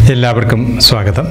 എല്ലാവർക്കും സ്വാഗതം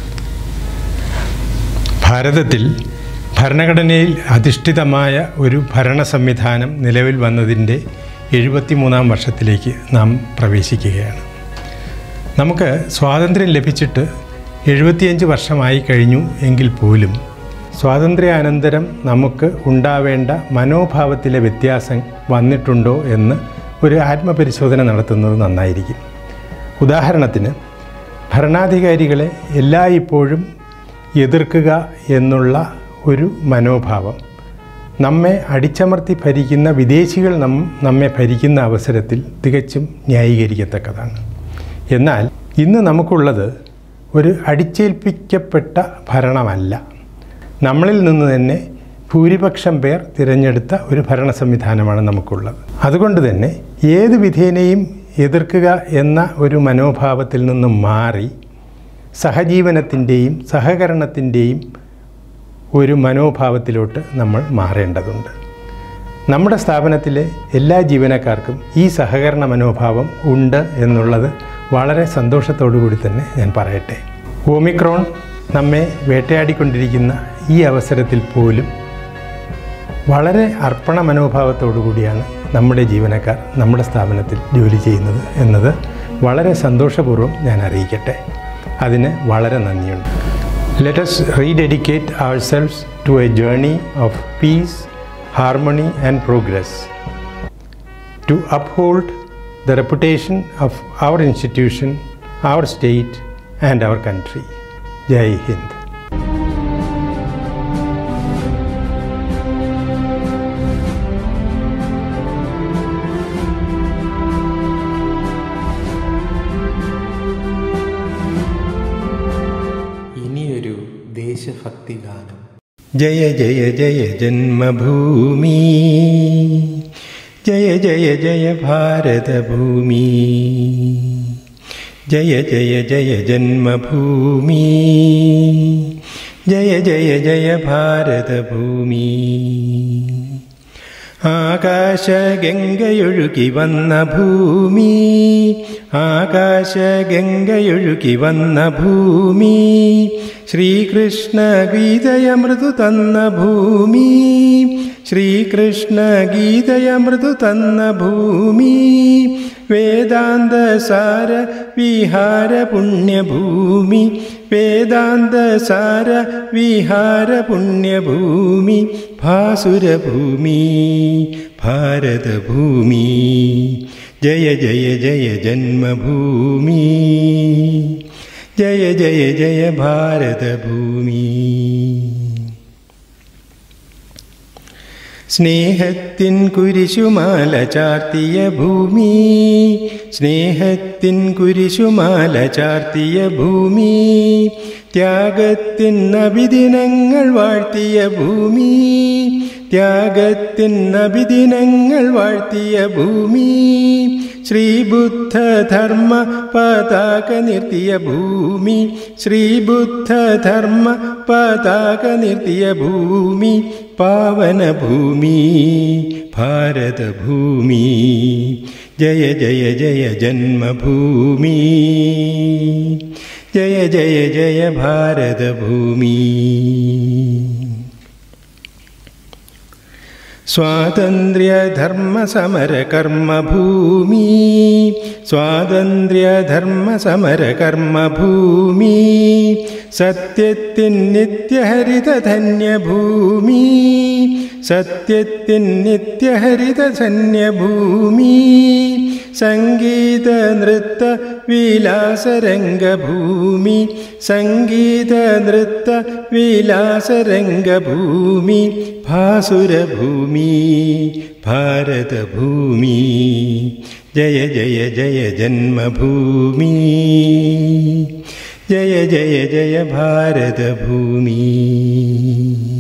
ഭാരതത്തിൽ ഭരണഘടനയിൽ അധിഷ്ഠിതമായ ഒരു ഭരണ സംവിധാനം നിലവിൽ വന്നതിൻ്റെ എഴുപത്തിമൂന്നാം വർഷത്തിലേക്ക് നാം പ്രവേശിക്കുകയാണ് നമുക്ക് സ്വാതന്ത്ര്യം ലഭിച്ചിട്ട് എഴുപത്തിയഞ്ച് വർഷമായി കഴിഞ്ഞു എങ്കിൽ പോലും സ്വാതന്ത്ര്യാനന്തരം നമുക്ക് ഉണ്ടാവേണ്ട മനോഭാവത്തിലെ വ്യത്യാസം വന്നിട്ടുണ്ടോ എന്ന് ഒരു ആത്മപരിശോധന നടത്തുന്നത് നന്നായിരിക്കും ഉദാഹരണത്തിന് ഭരണാധികാരികളെ എല്ലായ്പ്പോഴും എതിർക്കുക എന്നുള്ള ഒരു മനോഭാവം നമ്മെ അടിച്ചമർത്തി ഭരിക്കുന്ന വിദേശികൾ നം നമ്മെ ഭരിക്കുന്ന അവസരത്തിൽ തികച്ചും ന്യായീകരിക്കത്തക്കതാണ് എന്നാൽ ഇന്ന് നമുക്കുള്ളത് ഒരു അടിച്ചേൽപ്പിക്കപ്പെട്ട ഭരണമല്ല നമ്മളിൽ നിന്ന് തന്നെ ഭൂരിപക്ഷം പേർ തിരഞ്ഞെടുത്ത ഒരു ഭരണ സംവിധാനമാണ് നമുക്കുള്ളത് അതുകൊണ്ട് തന്നെ ഏത് വിധേനയും എതിർക്കുക എന്ന ഒരു മനോഭാവത്തിൽ നിന്നും മാറി സഹജീവനത്തിൻ്റെയും സഹകരണത്തിൻ്റെയും ഒരു മനോഭാവത്തിലോട്ട് നമ്മൾ മാറേണ്ടതുണ്ട് നമ്മുടെ സ്ഥാപനത്തിലെ എല്ലാ ജീവനക്കാർക്കും ഈ സഹകരണ മനോഭാവം ഉണ്ട് എന്നുള്ളത് വളരെ സന്തോഷത്തോടു കൂടി തന്നെ ഞാൻ പറയട്ടെ ഓമിക്രോൺ നമ്മെ വേട്ടയാടിക്കൊണ്ടിരിക്കുന്ന ഈ അവസരത്തിൽ പോലും വളരെ അർപ്പണ മനോഭാവത്തോടു കൂടിയാണ് നമ്മുടെ ജീവനക്കാർ നമ്മുടെ സ്ഥാപനത്തിൽ ജോലി ചെയ്യുന്നത് എന്നത് വളരെ സന്തോഷപൂർവ്വം ഞാൻ അറിയിക്കട്ടെ അതിന് വളരെ നന്ദിയുണ്ട് let's rededicate ourselves to a journey of peace harmony and progress to uphold the reputation of our institution, our state, and our country. Jai Hind. ഇനിയൊരു ദേശഭക്തി ഗാനം ജയ ജയ ജയ ജന്മഭൂമി ജയ ജയ ജയ ഭാരതഭൂമി ജയ ജയ ജയ ജന്മഭൂമി ജയ ജയ ജയ ഭാരതഭൂമി ആകാശഗംഗയൊഴുകി വന്ന ഭൂമി ആകാശഗംഗയൊഴുകി വന്ന ഭൂമി ശ്രീകൃഷ്ണ ഗീതയമൃദു തന്ന ഭൂമി ശ്രീകൃഷ്ണ ഗീതയമൃദു തന്ന ഭൂമി വേദാന്ത സാര വിഹാര പുണ്യഭൂമി വേദാന്ത സാര വിഹാര പുണ്യഭൂമി ഭാസുരഭൂമി ഭാരതഭൂമി ജയ ജയ ജയ ജന്മഭൂമി ജയ ജയ ജയ ഭാരതഭൂമി സ്നേഹത്തിൻ കുരിശുമാല ചാർത്തിയ ഭൂമി സ്നേഹത്തിൻ കുരിശുമാല ചാർത്തിയ ഭൂമി ത്യാഗത്തിൻ അഭിദിനങ്ങൾ വാഴ്ത്തിയ ഭൂമി ത്യാഗത്തിൻ അഭിദിനങ്ങൾ വാഴ്ത്തിയ ഭൂമി ശ്രീബുദ്ധ ധർമ്മ പതാക നിർത്തിയ ഭൂമി ശ്രീബുദ്ധ ധർമ്മ പതാക നിർത്തിയ ഭൂമി പാവന ഭൂമി ഭാരതഭൂമി ജയ ജയ ജയ ജന്മഭൂമി ജയ ജയ ജയ ഭാരതഭൂമി സ്വാതന്ത്ര്യധർമ്മസമരകർമ്മഭൂമി സ്വാതന്ത്ര്യധർമ്മസമരകർമ്മഭൂമി സത്യത്തിൻ നിത്യഹരിതധന്യഭൂമി സത്യത്തിൻ നിത്യഹരിതധന്യഭൂമി സംഗീത നൃത്ത വിലാസരംഗഭൂമി സംഗീത നൃത്ത വിലാസരംഗഭൂമി ഭാസുരഭൂമി ഭാരതഭൂമി ജയ ജയ ജയ ജന്മഭൂമി ജയ ജയ ജയ ഭാരതഭൂമി